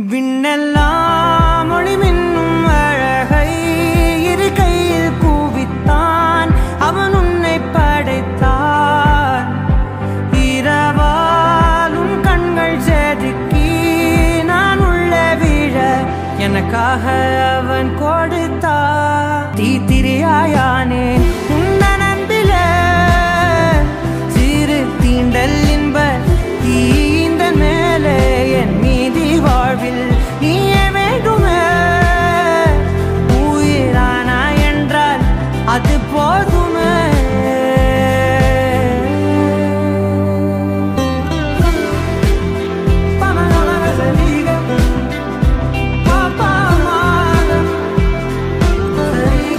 விண்ணெல்லாம் ஒளி மின்னும் அழகை இரு கையில் கூவித்தான் அவன் உன்னை படைத்தான் இரவாலும் கண்கள் செதுக்கி நான் உள்ளே விழ எனக்காக அவன் கொடுத்தான் தீத்திரியாயானே உந்தன் அன்பிலே சிறு தீண்டல் இன்ப தீந்த மேலே என் மீதி வாழ்வில் நீயே வேண்டுமே உயிரானா என்றால் அது போதுமே பமகமகசரிக, பாப்பாமாகம், சரிக,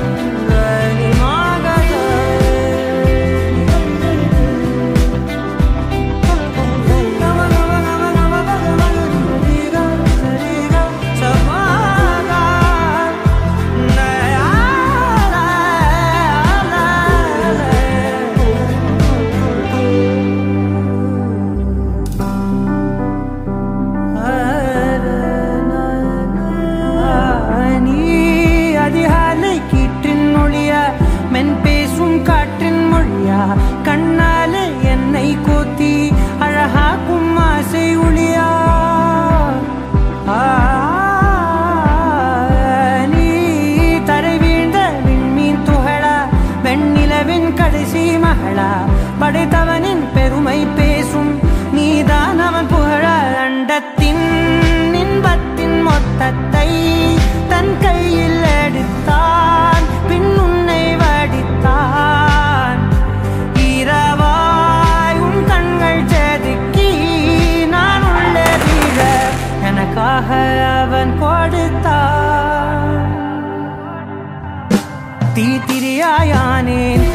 நீ அதிகாலை கீற்றின் மொழியா மென் பேசும் காற்றின் மொழியா கண்ணாலே என்னை கோத்தி அழகாக்கும் ஆசை ஒளியா ஆ, நீ தரை வீழ்ந்த விண்மீன் துகளா வெண்ணிலவின் கடைசி மகளா படைத்தவனின் பெருமை பேசும் நீதான் அவன் புகழ அண்டத்தின் இன்பத்தின் மொத்தத்தை தன் கையில் எடுத்தான் பின் உன்னை வடித்தான் இரவாய் உன் கண்கள் செதுக்கி நான் உள்ளே வீழ எனக்காக அவன் கொடுத்தான் தீத்திரியாயானேன்